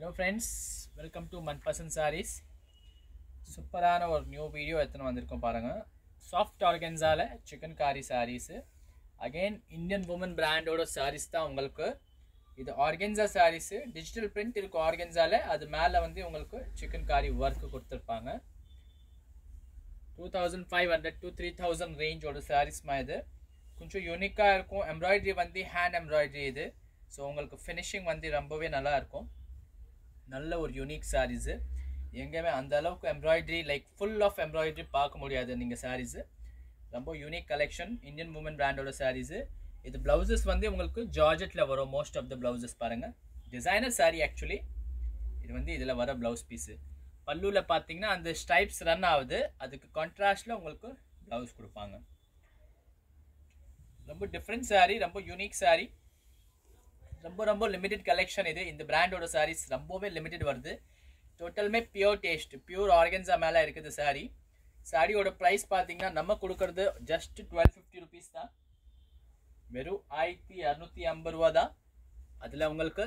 Hello friends welcome to Manpasand sarees சூப்பரான ஒரு new video எத்தனை வந்திருக்கோம் பாருங்கள் சாஃப்ட் ஆர்கன்ஸால chikankari sarees again Indian woman பிராண்டோட சாரீஸ் தான் உங்களுக்கு இது ஆர்கென்சா சாரீஸு டிஜிட்டல் பிரிண்ட் இருக்கும் ஆர்கென்சால அது மேலே வந்து உங்களுக்கு சிக்கன் காரி ஒர்க்கு கொடுத்துருப்பாங்க two thousand five hundred two three thousand ரேஞ்சோட சாரீஸ்மா இது கொஞ்சம் யூனிக்காக இருக்கும் எம்ப்ராய்டரி வந்து ஹேண்ட் எம்ப்ராய்டரி இது ஸோ உங்களுக்கு ஃபினிஷிங் வந்து ரொம்பவே நல்லா இருக்கும் நல்ல ஒரு யூனிக் சாரீஸு எங்கேயுமே அந்த அளவுக்கு embroidery like full of embroidery பார்க்க முடியாது நீங்கள் சாரீஸு ரொம்ப யூனிக் கலெக்ஷன் இந்தியன் உமன் பிராண்டோட சாரீஸு இது ப்ளவுசஸ் வந்து உங்களுக்கு ஜார்ஜெட்டில் வரும் மோஸ்ட் ஆஃப் த ப்ளவுசஸ் பாருங்கள் டிசைனர் சாரீ ஆக்சுவலி இது வந்து இதில் வர ப்ளவுஸ் பீஸு பல்லுவில் பார்த்தீங்கன்னா அந்த ஸ்டைப்ஸ் ரன் ஆகுது அதுக்கு கான்ட்ராஸ்டில் உங்களுக்கு ப்ளவுஸ் கொடுப்பாங்க ரொம்ப டிஃப்ரெண்ட் சாரீ ரொம்ப யூனிக் சாரீ ரொம்ப ரொம்ப லிமிடெட் கலெக்ஷன் இது இந்த பிராண்டோட சாரீஸ் ரொம்பவே லிமிடெட் வருது டோட்டலுமே பியூர் டேஸ்ட் பியூர் ஆர்கன்ஸா மேலே இருக்குது சாரீ சாரியோட ப்ரைஸ் பார்த்தீங்கன்னா நம்ம கொடுக்கறது ஜஸ்ட் டுவெல் ஃபிஃப்டி ருபீஸ் தான் வெறும் ஆயிரத்தி இரநூத்தி ஐம்பது ரூபா தான் அதில் உங்களுக்கு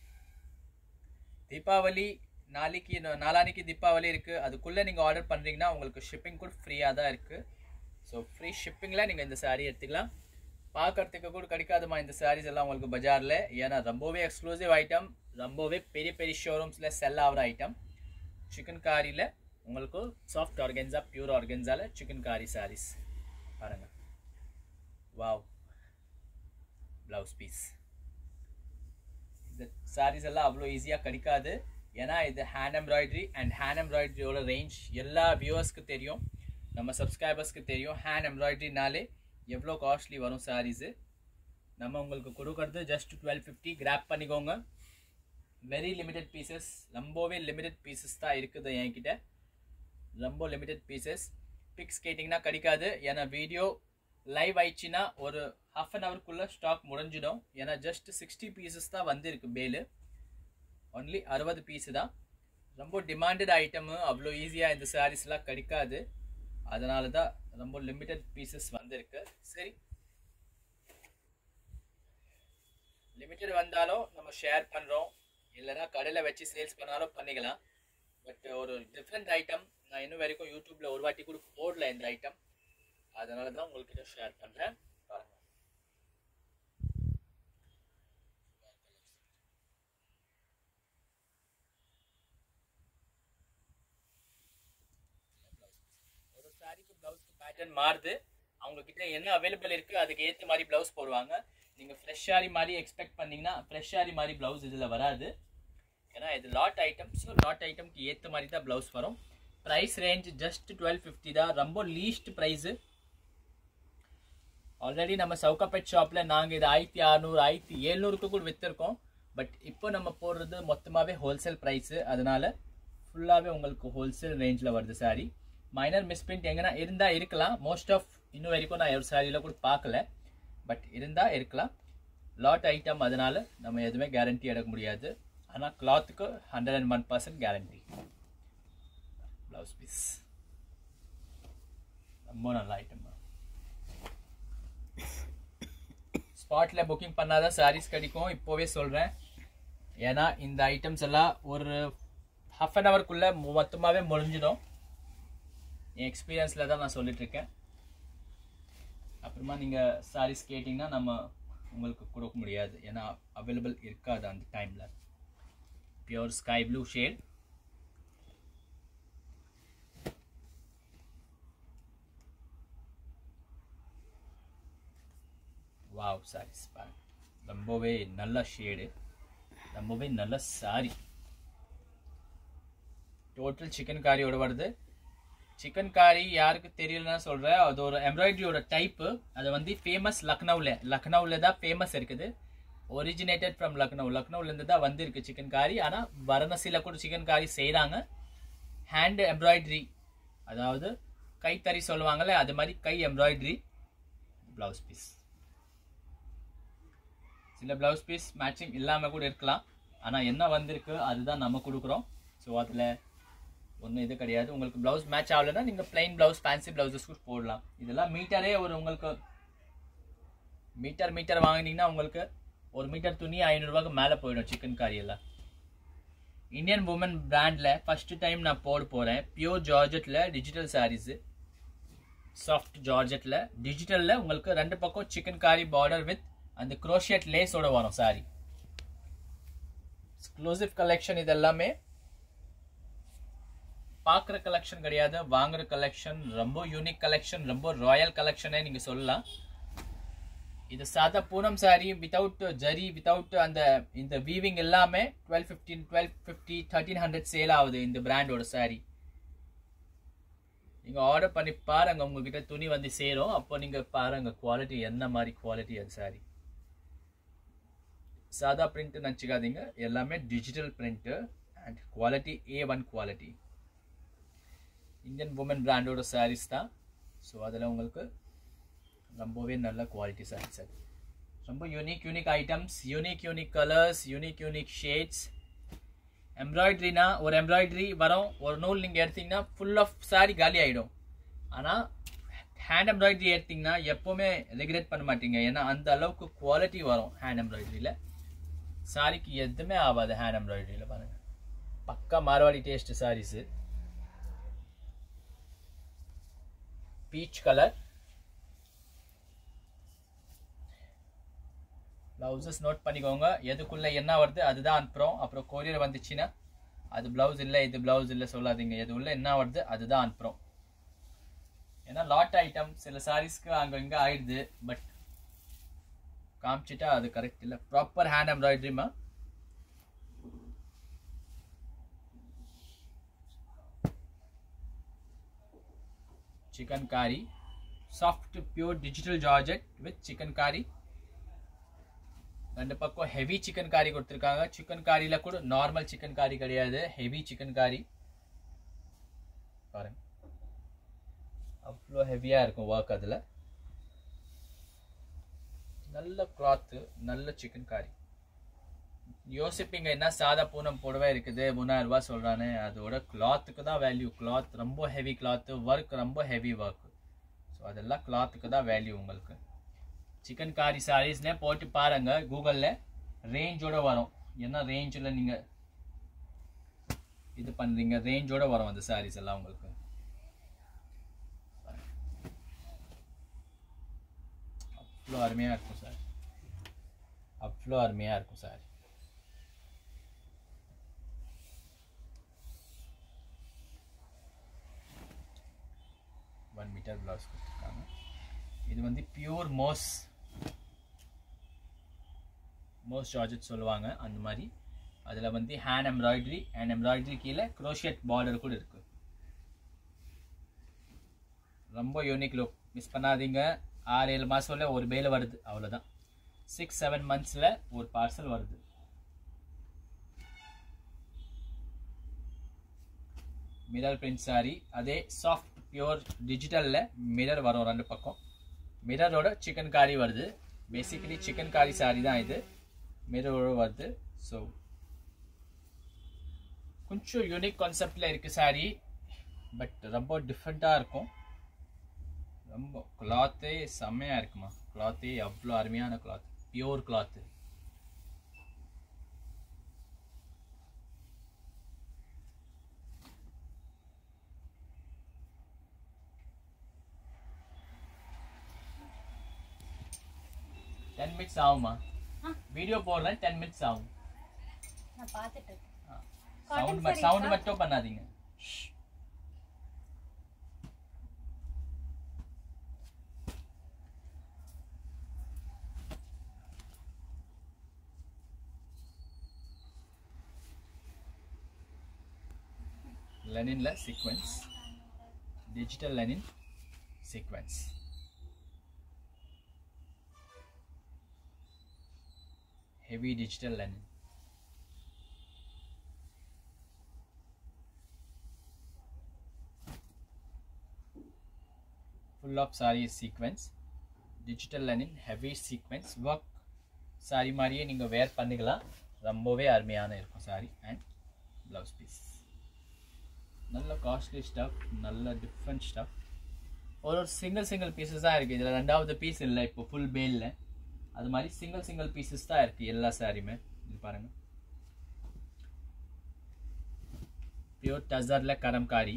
தீபாவளி நாளைக்கு நாளானிக்கு தீபாவளி இருக்குது அதுக்குள்ளே நீங்கள் ஆர்டர் பண்ணுறீங்கன்னா உங்களுக்கு ஷிப்பிங் கூட ஃப்ரீயாக தான் இருக்குது ஸோ ஃப்ரீ ஷிப்பிங்கில் நீங்கள் இந்த சாரீ எடுத்துக்கலாம் பார்க்கறதுக்கு கூட கிடைக்காதுமா இந்த சாரீஸ் எல்லாம் உங்களுக்கு பஜாரில் ஏன்னா ரொம்பவே எக்ஸ்க்ளூசிவ் ஐட்டம் ரொம்பவே பெரிய பெரிய ஷோரூம்ஸில் செல் ஆகிற ஐட்டம் சிக்கன் காரியில் உங்களுக்கு சாஃப்ட் ஆர்கென்ஸா பியூர் ஆர்கென்ஸால சிக்கன் காரி சாரீஸ் பாருங்கள் வாவ் ப்ளவுஸ் பீஸ் இந்த சாரீஸ் எல்லாம் அவ்வளோ ஈஸியாக கிடைக்காது ஏன்னா இது ஹேண்ட் எம்ப்ராய்டரி அண்ட் ஹேண்ட் எம்ப்ராய்டரியோட ரேஞ்ச் எல்லா வியூவர்ஸ்க்கு தெரியும் நம்ம சப்ஸ்கிரைபர்ஸ்க்கு தெரியும் ஹேண்ட் எம்ப்ராய்டரினாலே எவ்வளோ காஸ்ட்லி வரும் சாரீஸு நம்ம உங்களுக்கு கொடுக்கறது ஜஸ்ட் டுவெல் ஃபிஃப்டி கிராப் பண்ணிக்கோங்க வெரி லிமிடெட் பீசஸ் ரொம்பவே லிமிடெட் பீசஸ் தான் இருக்குது என்கிட்ட ரொம்ப லிமிடெட் பீசஸ் பிக்ஸ் கேட்டிங்கன்னா கிடைக்காது ஏன்னா வீடியோ லைவ் ஆயிடுச்சுன்னா ஒரு ஹாஃப் அன் ஹவருக்குள்ளே ஸ்டாக் முடிஞ்சிடும் ஏன்னா ஜஸ்ட் சிக்ஸ்டி பீசஸ் தான் வந்திருக்கு பேலு ஒன்லி அறுபது பீஸு தான் ரொம்ப டிமாண்டட் ஐட்டமு அவ்வளோ ஈஸியாக இந்த சாரீஸ்லாம் கிடைக்காது அதனால தான் ரொம்ப லிமிட்டட் பீசஸ் வந்திருக்கு சரி லிமிட்டட் வந்தாலும் நம்ம ஷேர் பண்ணுறோம் இல்லைனா கடையில் வச்சு சேல்ஸ் பண்ணாலும் பண்ணிக்கலாம் பட் ஒரு டிஃப்ரெண்ட் ஐட்டம் நான் இன்னும் வரைக்கும் யூடியூப்பில் ஒரு வாட்டி கூட போடல இந்த ஐட்டம் அதனால தான் உங்கள்கிட்ட ஷேர் பண்ணுறேன் பாருங்கள் ஒரு சாரிக்கு ப்ளவுஸ்க்கு பேட்டர்ன் மாறுது அவங்க கிட்ட என்ன அவைலபிள் இருக்குது அதுக்கு ஏற்ற மாதிரி ப்ளவுஸ் போடுவாங்க நீங்கள் ஃப்ரெஷ் சாரி மாதிரி எக்ஸ்பெக்ட் பண்ணிங்கன்னா ஃப்ரெஷ் சாரி மாதிரி ப்ளவுஸ் இதில் வராது ஏன்னா இது லாட் ஐட்டம் ஸோ லாட் ஐட்டம்க்கு ஏற்ற மாதிரி தான் ப்ளவுஸ் வரும் price range just twelve fifty தான் ரொம்ப லீஸ்ட் ப்ரைஸு ஆல்ரெடி நம்ம சவுகாப்பேட் ஷாப்பில் நாங்கள் இது ஆயிரத்தி அறநூறு ஆயிரத்தி எழுநூறுக்கு கூட விற்றுருக்கோம் பட் இப்போ நம்ம போடுறது மொத்தமாகவே ஹோல்சேல் ப்ரைஸு அதனால ஃபுல்லாகவே உங்களுக்கு ஹோல்சேல் ரேஞ்சில் வருது சாரி மைனர் மிஸ்பிரிண்ட் எங்கன்னா இருந்தால் இருக்கலாம் மோஸ்ட் ஆஃப் இன்னும் வரைக்கும் நான் ஒரு சாரியில் கூட பார்க்கல பட் இருந்தால் இருக்கலாம் லாட் ஐட்டம் அதனால் நம்ம எதுவுமே கேரண்டி எடுக்க முடியாது ஆனால் கிளாத்துக்கு hundred and one percent guarantee blouse piece ரொம்ப நல்ல ஐட்டம் ஸ்பாட்டில் புக்கிங் பண்ணாதான் சாரீஸ் கிடைக்கும் இப்போவே சொல்கிறேன் ஏன்னா இந்த ஐட்டம்ஸ் எல்லாம் ஒரு ஹாஃப் அன் ஹவர்க்குள்ளே மொத்தமாகவே முடிஞ்சிடும் என் எக்ஸ்பீரியன்ஸில் தான் நான் சொல்லிட்டுருக்கேன் அப்புறமா நீங்கள் சாரீஸ் கேட்டிங்கன்னா நம்ம உங்களுக்கு கொடுக்க முடியாது ஏன்னா அவைலபிள் இருக்காது அந்த டைமில் pure sky blue shade wow sarees பாருங்க ரொம்பவே நல்ல ஷேடு ரொம்பவே நல்ல சாரி டோட்டல் சிக்கன் காரியோட வருது சிக்கன் காரி யாருக்கு தெரியலன்னா சொல்கிறேன் அது ஒரு எம்ப்ராய்டரியோட டைப்பு அது வந்து ஃபேமஸ் லக்னௌவில் லக்னௌவில் தான் ஃபேமஸ் இருக்குது ஒரிஜினேட்டட் ஃப்ரம் லக்னோ லக்னோலேருந்து தான் வந்திருக்கு சிக்கன் காரி ஆனால் வாரணாசியில் கூட சிக்கன் காரி செய்கிறாங்க ஹேண்ட் எம்ப்ராய்டரி அதாவது கைத்தறி சொல்லுவாங்கள்ல அது மாதிரி கை எம்ப்ராய்டரி ப்ளவுஸ் பீஸ் சில ப்ளவுஸ் பீஸ் மேட்சிங் இல்லாமல் கூட இருக்கலாம் ஆனால் என்ன வந்திருக்கு அதுதான் நம்ம கொடுக்குறோம் ஸோ அதில் ஒன்றும் இது கிடையாது உங்களுக்கு ப்ளவுஸ் மேட்ச் ஆகலைன்னா நீங்கள் பிளைன் ப்ளவுஸ் ஃபேன்சி ப்ளவுசஸ் கூட போடலாம் இதெல்லாம் மீட்டரே ஒரு உங்களுக்கு மீட்டர் மீட்டர் வாங்கினீங்கன்னா உங்களுக்கு ஒரு மீட்டர் துணி ஐநூறுரூவாக்கு மேலே போயிடும் சிக்கன் காரி எல்லாம் இந்தியன் உமன் பிராண்டில் ஃபர்ஸ்ட் டைம் நான் போட போகிறேன் பியூர் ஜார்ஜெட்டில் டிஜிட்டல் சாரீஸு சாஃப்ட் ஜார்ஜெட்டில் டிஜிட்டலில் உங்களுக்கு ரெண்டு பக்கம் சிக்கன் காரி பார்டர் வித் அந்த க்ரோஷியட் லேஸோட வரும் சாரி எக்ஸ்க்ளூசிவ் கலெக்ஷன் இது எல்லாமே பார்க்குற கலெக்ஷன் கிடையாது வாங்குற கலெக்ஷன் ரொம்ப யூனிக் கலெக்ஷன் ரொம்ப ராயல் கலெக்ஷனே நீங்கள் சொல்லலாம் இது சாதா பூனம் சாரி வித்தவுட் ஜரி வித்தவுட் அந்த இந்த வீவிங் எல்லாமே twelve fifteen twelve fifty thirteen hundred sale ஆகுது இந்த பிராண்டோட சாரி நீங்கள் ஆர்டர் பண்ணி பாருங்க உங்ககிட்ட துணி வந்து சேரும் அப்போ நீங்கள் பாருங்க குவாலிட்டி என்ன மாதிரி குவாலிட்டி அது சாரி சாதா பிரிண்ட் நினச்சிக்காதீங்க எல்லாமே digital print and quality A one quality Indian woman பிராண்டோட சாரீஸ் தான் ஸோ அதில் உங்களுக்கு ரொம்பவே நல்ல குவாலிட்டி சாரீஸ் அது ரொம்ப unique unique items unique unique colours unique unique shades எம்ப்ராய்டரினா ஒரு எம்ப்ராய்டரி வரும் ஒரு நூல் நீங்கள் எடுத்தீங்கன்னா ஃபுல் ஆஃப் சாரி காலி ஆகிடும் ஆனால் ஹேண்ட் எம்ப்ராய்டரி எடுத்தீங்கன்னா எப்போவுமே ரெகுலேட் பண்ண மாட்டீங்க ஏன்னா அந்த அளவுக்கு குவாலிட்டி வரும் ஹேண்ட் எம்ப்ராய்டரியில் சாரிக்கு எதுவுமே ஆகாது ஹேண்ட் எம்ப்ராய்டரியில் பாருங்கள் பக்கா Marwadi taste sarees peach colour blouses note பண்ணிக்கோங்க எதுக்குள்ளே என்ன வருது அதுதான் அனுப்புகிறோம் அப்புறம் கொரியர் வந்துச்சுன்னா அது ப்ளவுஸ் இல்லை இது ப்ளவுஸ் இல்லை சொல்லாதீங்க எது உள்ள என்ன வருது அதுதான் அனுப்புகிறோம் ஏன்னா லாட் ஐட்டம் சில சாரீஸ்க்கு அங்கே இங்கே ஆயிடுது பட் காமிச்சிட்டா அது கரெக்ட் இல்லை ப்ராப்பர் ஹேண்ட் எம்ப்ராய்டரிமா chikankari soft pure digital georgette with chikankari ரெண்டு பக்கம் ஹெவி சிக்கன் காரி கொடுத்துருக்காங்க சிக்கன் காரியில் கூட நார்மல் சிக்கன் காரி கிடையாது ஹெவி சிக்கன் காரி பாருங்க அவ்வளோ ஹெவியாக இருக்கும் ஒர்க் அதில் நல்ல கிளாத்து நல்ல சிக்கன் காரி யோசிப்பீங்க என்ன சாதா பூனம் புடவை இருக்குது மூணாயிரம் ரூபாய் சொல்கிறானே அதோட கிளாத்துக்கு தான் வேல்யூ கிளாத் ரொம்ப ஹெவி கிளாத்து ஒர்க் ரொம்ப ஹெவி ஒர்க் ஸோ அதெல்லாம் கிளாத்துக்கு தான் வேல்யூ உங்களுக்கு சிக்கன் காரி சாரீஸ்னே போட்டு பாருங்க கூகுளில் ரேஞ்சோட வரும் என்ன ரேஞ்சில் நீங்கள் இது பண்ணுறீங்க ரேஞ்சோட வரும் அந்த சாரீஸ் எல்லாம் உங்களுக்கு அவ்வளோ அருமையாக இருக்கும் சார் அவ்வளோ அருமையாக இருக்கும் சார் ஒன் மீட்டர் ப்ளவுஸ் கொடுத்துருக்காங்க இது வந்து பியூர் மோஸ் மோஸ் ஜார்ஜெட் சொல்லுவாங்க அந்த மாதிரி அதில் வந்து ஹேண்ட் எம்ப்ராய்டரி ஹேண்ட் எம்ப்ராய்டரி கீழே க்ரோஷியட் பார்டர் கூட இருக்கு ரொம்ப யூனிக் லுக் மிஸ் பண்ணாதீங்க ஆறு ஏழு மாதம்ல ஒரு பேல வருது அவ்வளோதான் சிக்ஸ் செவன் மந்த்ஸில் ஒரு பார்சல் வருது மிரர் பிரிண்ட் சாரி அதே சாஃப்ட் பியூர் டிஜிட்டலில் மிரர் வரும் ரெண்டு பக்கம் மிரரோட சிக்கன் காரி வருது பேசிக்கலி சிக்கன் காரி சாரி தான் இது மிரரோட வருது ஸோ கொஞ்சம் யூனிக் கான்செப்டில் இருக்குது சாரி பட் ரொம்ப டிஃப்ரெண்ட்டாக இருக்கும் ரொம்ப கிளாத்தே செம்மையாக இருக்குமா கிளாத்தே அவ்வளோ அருமையான cloth pure cloth ten minutes ஆகுமா ஆ. வீடியோ போடுறேன் டென் மினிட்ஸ் ஆகும் நான் பார்த்துட்டு இருக்கேன் சவுண்ட் sarees சவுண்ட் ஆ? மட்டும் பண்ணாதீங்க லெனின்ல sequins digital linen sequins heavy digital linen full of saree sequence digital linen heavy sequence work saree மாதிரியே நீங்கள் வேர் பண்ணிக்கலாம் ரொம்பவே அருமையான இருக்கும் saree அண்ட் ப்ளவுஸ் பீஸ் நல்ல காஸ்ட்லி ஸ்டஃப் நல்ல டிஃப்ரெண்ட் ஸ்டஃப் ஒரு ஒரு சிங்கிள் சிங்கிள் பீசஸ் தான் இருக்குது இதில் ரெண்டாவது பீஸ் இல்லை இப்போ ஃபுல் பேலில் அது மாதிரி சிங்கிள் சிங்கிள் பீசஸ் தான் இருக்குது எல்லா சாரியுமே இது பாருங்கள் பியூர் டசரில் கரம்காரி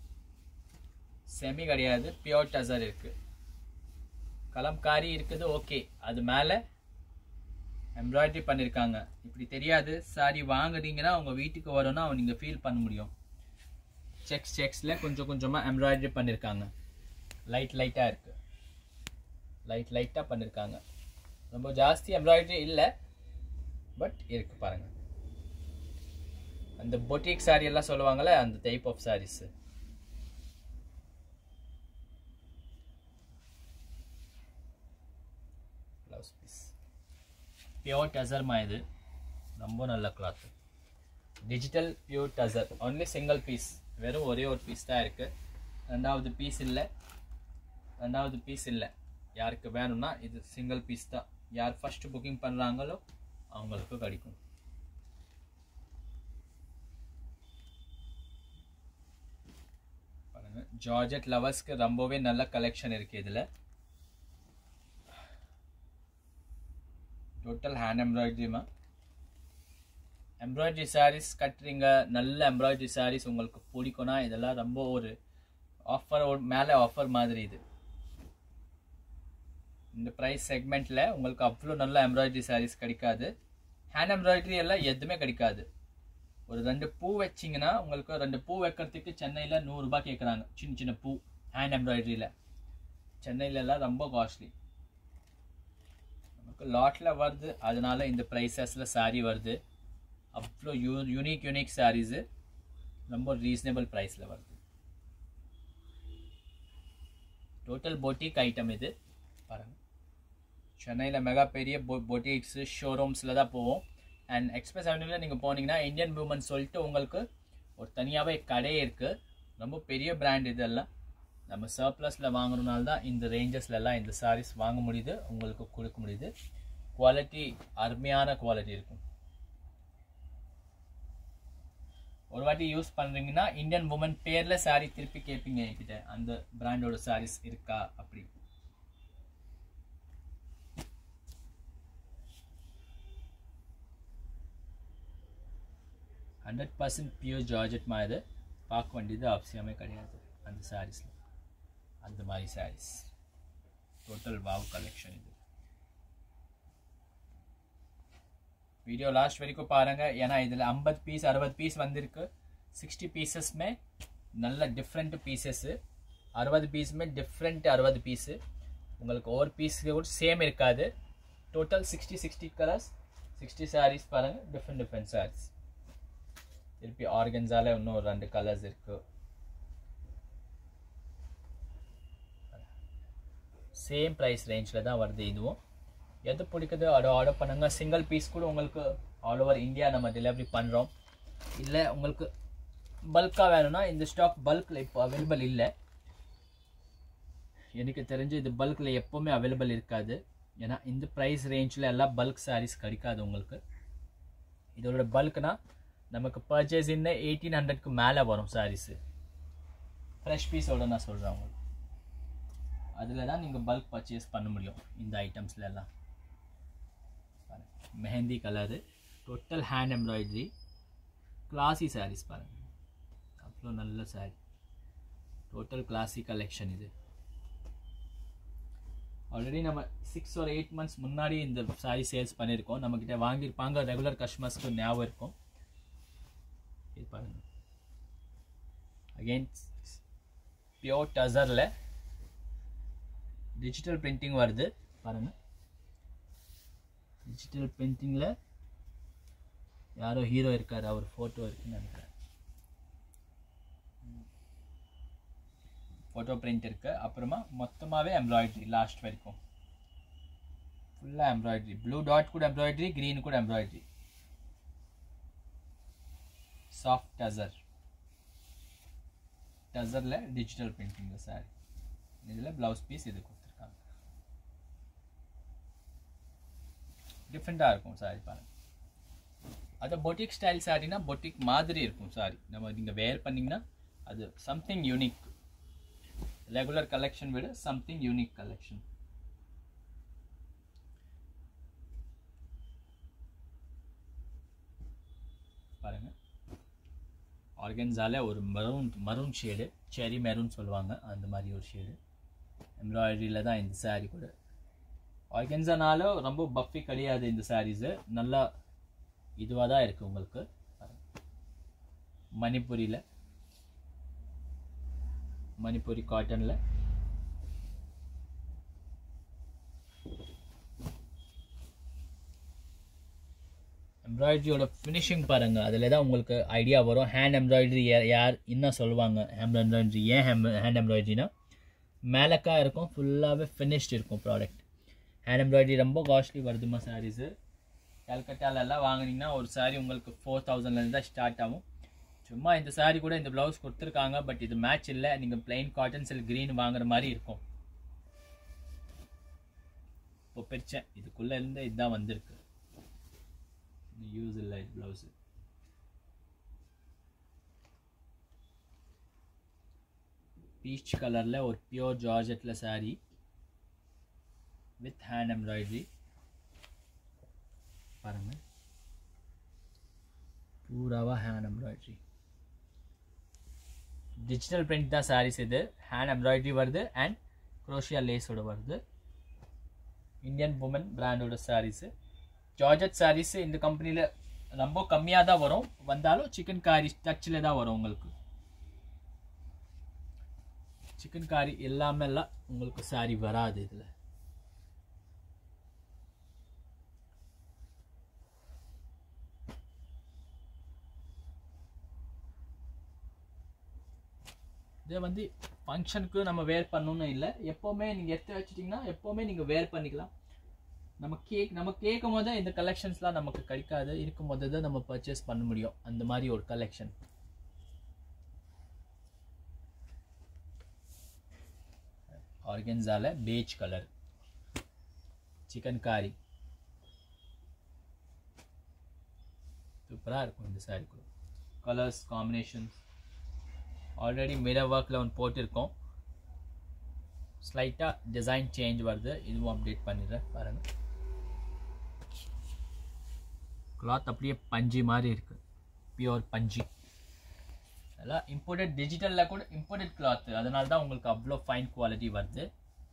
செமி கிடையாது பியூர் டசர் இருக்குது கலம்காரி இருக்குது ஓகே அது மேலே எம்ப்ராய்டரி பண்ணியிருக்காங்க இப்படி தெரியாது சாரி வாங்குறீங்கன்னா உங்கள் வீட்டுக்கு வரும்னா நீங்கள் ஃபீல் பண்ண முடியும் செக்ஸ் செக்ஸில் கொஞ்சம் கொஞ்சமாக எம்ப்ராய்டரி பண்ணியிருக்காங்க லைட் லைட்டாக இருக்குது லைட் லைட்டாக பண்ணியிருக்காங்க ரொம்ப ஜாஸ்தி எம்ப்ராய்டரி இல்லை பட் இருக்கு பாருங்க அந்த பொட்டிக் சாரி எல்லாம் சொல்லுவாங்கல்ல அந்த type of sarees blouse piece pure டசர்மா இது ரொம்ப நல்ல cloth digital pure tussar only single piece வெறும் ஒரே ஒரு பீஸ் தான் இருக்கு ரெண்டாவது பீஸ் இல்லை ரெண்டாவது பீஸ் இல்லை யாருக்கு வேணும்னா இது சிங்கிள் பீஸ் தான் யார் ஃபர்ஸ்ட் புக்கிங் பண்ணுறாங்களோ அவங்களுக்கு கிடைக்கும் பாருங்க ஜார்ஜெட் லவர்ஸ்க்கு ரொம்பவே நல்ல கலெக்ஷன் இருக்கு இதில் டோட்டல் ஹேண்ட் எம்ப்ராய்டரிமா எம்ப்ராய்டரி சாரீஸ் கட்டுறீங்க நல்ல எம்ப்ராய்டரி சாரீஸ் உங்களுக்கு பிடிக்கும்னா இதெல்லாம் ரொம்ப ஒரு ஆஃபர் மேலே ஆஃபர் மாதிரி இது இந்த ப்ரைஸ் செக்மெண்ட்டில் உங்களுக்கு அவ்வளோ நல்ல எம்ப்ராய்டரி சாரீஸ் கிடைக்காது ஹேண்ட் எம்ப்ராய்டரி எல்லாம் எதுவுமே கிடைக்காது ஒரு ரெண்டு பூ வச்சிங்கன்னா உங்களுக்கு ரெண்டு பூ வைக்கிறதுக்கு சென்னையில் நூறுரூபா கேட்குறாங்க சின்ன சின்ன பூ ஹேண்ட் எம்ப்ராய்டரியில் சென்னையில எல்லாம் ரொம்ப காஸ்ட்லி நமக்கு லாட்டில் வருது அதனால இந்த ப்ரைஸஸில் சாரீ வருது அவ்வளோ யூ யூனிக் யூனிக் சாரீஸு ரொம்ப ரீசனபிள் ப்ரைஸில் வருது டோட்டல் பொட்டிக் ஐட்டம் இது பாருங்கள் சென்னையில் மெகா பெரிய பொ பொட்டிக்ஸு ஷோரூம்ஸில் தான் போவோம் அண்ட் எக்ஸ்பிரஸ் அவென்யூவில் நீங்கள் போனீங்கன்னா இந்தியன் உமன் சொல்லிட்டு உங்களுக்கு ஒரு தனியாகவே கடை இருக்குது ரொம்ப பெரிய பிராண்ட் இதெல்லாம் நம்ம சர்ப்ளஸில் வாங்குறதுனால தான் இந்த ரேஞ்சஸ்லலாம் இந்த சாரீஸ் வாங்க முடியுது உங்களுக்கு கொடுக்க முடியுது குவாலிட்டி அருமையான குவாலிட்டி இருக்கும் ஒரு வாட்டி யூஸ் பண்ணுறீங்கன்னா இந்தியன் உமன் பேரில் சாரீ திருப்பி கேட்பீங்க என்கிட்ட அந்த பிராண்டோட சாரீஸ் இருக்கா அப்படி ஹண்ட்ரட் பர்சன்ட் பியூர் ஜார்ஜெட் மாதிரி பார்க்க வேண்டியது அவசியமே கிடையாது அந்த சாரீஸில் அந்த மாதிரி சாரீஸ் டோட்டல் வாவ் கலெக்ஷன் இது வீடியோ லாஸ்ட் வரைக்கும் பாருங்க ஏன்னா இதில் ஐம்பது பீஸ் அறுபது பீஸ் வந்திருக்கு சிக்ஸ்டி பீசஸ்மே நல்ல டிஃப்ரெண்ட் பீசஸ்ஸு அறுபது பீஸுமே டிஃப்ரெண்ட் அறுபது பீஸு உங்களுக்கு ஒவ்வொரு பீஸ் கூட சேம் இருக்காது total sixty sixty colours sixty sarees பாருங்கள் டிஃப்ரெண்ட் டிஃப்ரெண்ட் சாரீஸ் திருப்பி ஆர்கன்ஸால இன்னும் ஒரு ரெண்டு கலர்ஸ் இருக்கு சேம் ப்ரைஸ் ரேஞ்சில் தான் வருது இதுவும் எது பிடிக்குதோ அதை ஆர்டர் பண்ணுங்க சிங்கிள் பீஸ் கூட உங்களுக்கு ஆல் ஓவர் இந்தியா நம்ம டெலிவரி பண்ணுறோம் இல்லை உங்களுக்கு பல்காக வேணும்னா இந்த ஸ்டாக் பல்கில் இப்போ அவைலபிள் இல்லை எனக்கு தெரிஞ்சு இது பல்கில் எப்போவுமே அவைலபிள் இருக்காது ஏன்னா இந்த ப்ரைஸ் ரேஞ்சில் எல்லாம் பல்க் சாரீஸ் கிடைக்காது உங்களுக்கு இதோட பல்க்னா நமக்கு பர்ச்சேஸ் இன்னும் எயிட்டீன் ஹண்ட்ரட்க்கு மேலே வரும் சாரீஸு ஃப்ரெஷ் பீஸோட நான் சொல்கிறேன் உங்களுக்கு அதில் தான் நீங்கள் பல்க் பர்ச்சேஸ் பண்ண முடியும் இந்த ஐட்டம்ஸ்ல எல்லாம் mehndi colour total hand embroidery classy sarees பாருங்கள் அவ்வளோ நல்ல சாரீ டோட்டல் கிளாசி கலெக்ஷன் இது ஆல்ரெடி நம்ம சிக்ஸ் ஒரு எயிட் மந்த்ஸ் முன்னாடி இந்த சாரீ சேல்ஸ் பண்ணியிருக்கோம் நம்மக்கிட்ட வாங்கியிருப்பாங்க ரெகுலர் கஸ்டமர்ஸ்க்கு ஞாபகம் இருக்கும் இது பாருங்க அகெயின் பியோர் டசரில் டிஜிட்டல் பிரிண்டிங் வருது பாருங்க டிஜிட்டல் பிரிண்டிங்கில் யாரோ ஹீரோ இருக்கார் அவர் ஃபோட்டோ இருக்குன்னு நினைக்கிறேன் ஃபோட்டோ பிரிண்ட் இருக்கு அப்புறமா மொத்தமாகவே எம்ப்ராய்டரி லாஸ்ட் வரைக்கும் ஃபுல்லாக எம்ப்ராய்டரி ப்ளூ டாட் கூட எம்ப்ராய்டரி க்ரீன் கூட எம்ப்ராய்டரி சாஃப்ட் டசர் டசரில் டிஜிட்டல் பிரிண்டிங் சாரி இதில் ப்ளவுஸ் பீஸ் இது கொடுத்துருக்காங்க டிஃப்ரெண்ட்டாக இருக்கும் சாரி பாருங்க அது பொட்டிக் ஸ்டைல் சாரினா பொட்டிக் மாதிரி இருக்கும் சாரி நம்ம நீங்கள் வேர் பண்ணிங்கன்னா அது சம்திங் யூனிக் ரெகுலர் கலெக்ஷன் விட சம்திங் யூனிக் கலெக்ஷன் பாருங்க ஆர்கன்ஸால ஒரு maroon maroon shade cherry maroon சொல்லுவாங்க அந்த மாதிரி ஒரு ஷேடு எம்ப்ராய்டரியில் தான் இந்த saree கூட ஆர்கன்ஸானால ரொம்ப பஃபி கிடையாது இந்த சாரீஸு நல்லா இதுவாக தான் இருக்குது உங்களுக்கு மணிப்புரியில் மணிப்புரி காட்டனில் எம்ப்ராய்டரியோட ஃபினிஷிங் பாருங்க அதில் தான் உங்களுக்கு ஐடியா வரும் ஹேண்ட் எம்ப்ராய்டரி யார் என்ன சொல்லுவாங்க ஹேண்ட் எம்ப்ராய்டரி ஏன் ஹேம் ஹேண்ட் எம்ப்ராய்டரினா மேலக்கா இருக்கும் ஃபுல்லாகவே ஃபினிஷ்ட் இருக்கும் ப்ராடக்ட் ஹேண்ட் எம்ப்ராய்டரி ரொம்ப காஸ்ட்லி வருதுமா சாரீஸு கல்கட்டாலெல்லாம் வாங்குனீங்கன்னா ஒரு saree உங்களுக்கு ஃபோர் தௌசண்ட்லேருந்து தான் ஸ்டார்ட் ஆகும் சும்மா இந்த saree கூட இந்த ப்ளவுஸ் கொடுத்துருக்காங்க பட் இது மேட்ச் இல்லை நீங்கள் plain காட்டன் சில்க் க்ரீன் வாங்குற மாதிரி இருக்கும் இப்போ பிரித்தேன் இதுக்குள்ளே இருந்து இதுதான் வந்திருக்கு யூஸ் இல்லை இது ப்ளவுஸு பீச் கலரில் ஒரு பியோர் ஜார்ஜெட்டில் saree வித் ஹேண்ட் எம்ப்ராய்டரி பாருங்க பூராவா ஹேண்ட் எம்ப்ராய்டரி டிஜிட்டல் பிரிண்ட் தான் sarees இது ஹேண்ட் எம்ப்ராய்டரி வருது அண்ட் குரோஷியா லேஸோட வருது இந்தியன் உமன் பிராண்டோட சாரீஸு ஜார்ஜட் சாரீஸ் இந்த கம்பெனியில் ரொம்ப கம்மியாக தான் வரும் வந்தாலும் சிக்கன் காரி டச்சில் தான் வரும் உங்களுக்கு சிக்கன் காரி எல்லாமே எல்லாம் உங்களுக்கு சாரி வராது இதில் இதை வந்து ஃபங்க்ஷனுக்கு நம்ம வேர் பண்ணணும்னு இல்லை எப்போவுமே நீங்கள் எடுத்து வச்சிட்டிங்கன்னா எப்போவுமே நீங்கள் வேர் பண்ணிக்கலாம் நம்ம கேக் நம்ம கேட்கும் போது இந்த கலெக்ஷன்ஸ்லாம் நமக்கு கிடைக்காது இருக்கும் போது தான் நம்ம பர்ச்சேஸ் பண்ண முடியும் அந்த மாதிரி ஒரு கலெக்ஷன் ஆர்கன்ஸால பேஜ் கலர் சிக்கன் காரி சூப்பராக இருக்கும் இந்த சாரி கூட கலர்ஸ் காம்பினேஷன்ஸ் ஆல்ரெடி மிரர் ஒர்க்கில் ஒன்று போட்டிருக்கோம் ஸ்லைட்டாக டிசைன் சேஞ்ச் வருது இதுவும் அப்டேட் பண்ணிடுறேன் பாருங்கள் கிளாத் அப்படியே பஞ்சு மாதிரி இருக்குது பியோர் பஞ்சு அதெல்லாம் இம்போர்ட்டட் டிஜிட்டலில் கூட இம்போர்ட்டட் கிளாத் அதனால தான் உங்களுக்கு அவ்வளோ ஃபைன் குவாலிட்டி வருது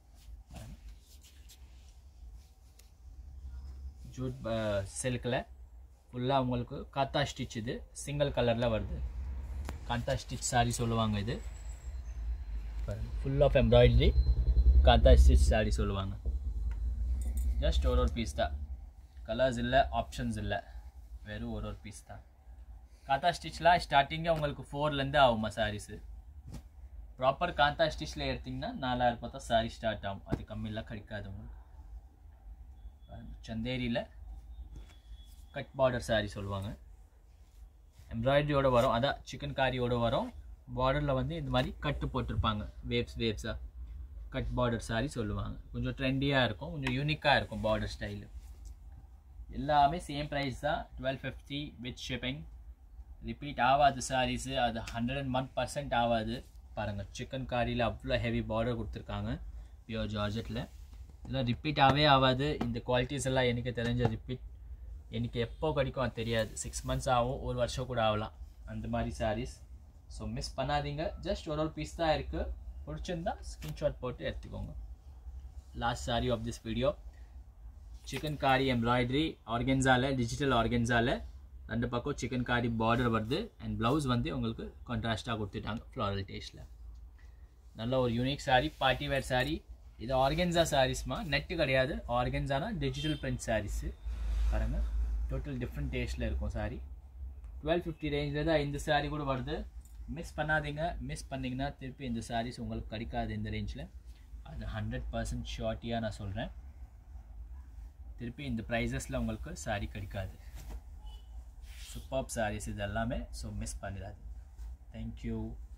ஜூட் சில்கில் ஃபுல்லாக உங்களுக்கு காத்தா ஸ்டிச் இது சிங்கிள் கலரில் வருது காந்தா ஸ்டிச் சாரி சொல்லுவாங்க இது full of embroidery kantha stitch saree சொல்லுவாங்க ஜஸ்ட் ஒரு ஒரு பீஸ் தான் கலர்ஸ் இல்லை ஆப்ஷன்ஸ் இல்லை வெறும் ஒரு ஒரு பீஸ் தான் காந்தா ஸ்டிச்லாம் ஸ்டார்டிங்கே உங்களுக்கு ஃபோர்லேருந்து ஆகுமா சாரீஸு ப்ராப்பர் காந்தா ஸ்டிச்சில் எடுத்திங்கன்னா நாலாயிரம் ரூபாய் தான் சாரி ஸ்டார்ட் ஆகும் அது கம்மியெல்லாம் கிடைக்காது உங்களுக்கு சந்தேரியில் கட் பார்டர் சாரி சொல்லுவாங்க எம்ப்ராய்டரியோட வரும் அதான் சிக்கன் காரியோட வரும் பார்டரில் வந்து இந்த மாதிரி கட்டு போட்டிருப்பாங்க வேவ்ஸ் வேவ்ஸாக கட் பார்டர் சாரி சொல்லுவாங்க கொஞ்சம் ட்ரெண்டியாக இருக்கும் கொஞ்சம் யூனிக்காக இருக்கும் பார்டர் ஸ்டைலு எல்லாமே சேம் ப்ரைஸ் தான் twelve fifty with shipping repeat ஆகாது சாரீஸு அது ஹண்ட்ரட் அண்ட் ஒன் பர்சன்ட் ஆகாது பாருங்கள் சிக்கன் காரியில் அவ்வளோ ஹெவி பார்டர் கொடுத்துருக்காங்க பியோர் ஜார்ஜெட்டில் இதெல்லாம் ரிப்பீட் ஆகவே ஆகாது இந்த குவாலிட்டிஸ் எல்லாம் எனக்கு தெரிஞ்ச ரிப்பீட் எனக்கு எப்போ கிடைக்கும் அது தெரியாது சிக்ஸ் மந்த்ஸ் ஆகும் ஒரு வருஷம் கூட ஆகலாம் அந்த மாதிரி சாரீஸ் ஸோ மிஸ் பண்ணாதீங்க ஜஸ்ட் ஒரு ஒரு பீஸ் தான் இருக்குது பிடிச்சிருந்தா ஸ்க்ரீன்ஷாட் போட்டு எடுத்துக்கோங்க last sari of this video chikankari embroidery ஆர்கென்ஸாவில் டிஜிட்டல் ஆர்கென்ஸாவில் ரெண்டு பக்கம் சிக்கன் காரி பார்டர் வருது அண்ட் ப்ளவுஸ் வந்து உங்களுக்கு கான்ட்ராஸ்ட்டாக கொடுத்துட்டாங்க ஃப்ளாரல் டேஸ்ட்டில் நல்ல ஒரு unique sari party wear sari இது ஆர்கென்ஸா சாரீஸ்மா நெட்டு கிடையாது ஆர்கென்ஸானா டிஜிட்டல் பிரிண்ட் சாரீஸு பாருங்கள் டோட்டல் டிஃப்ரெண்ட் டேஸ்ட்டில் இருக்கும் சாரீ டுவெல் ஃபிஃப்டி ரேஞ்சில் தான் இந்த சாரீ கூட வருது மிஸ் பண்ணாதீங்க மிஸ் பண்ணிங்கன்னா திருப்பி இந்த சாரீஸ் உங்களுக்கு கிடைக்காது இந்த ரேஞ்சில் அது ஹண்ட்ரட் பர்சன்ட் ஷார்ட்டியாக நான் சொல்கிறேன் திருப்பி இந்த ப்ரைஸஸில் உங்களுக்கு சாரீ கிடைக்காது சூப்பர் சாரீஸ் இது எல்லாமே ஸோ மிஸ் பண்ணிடாது தேங்க்யூ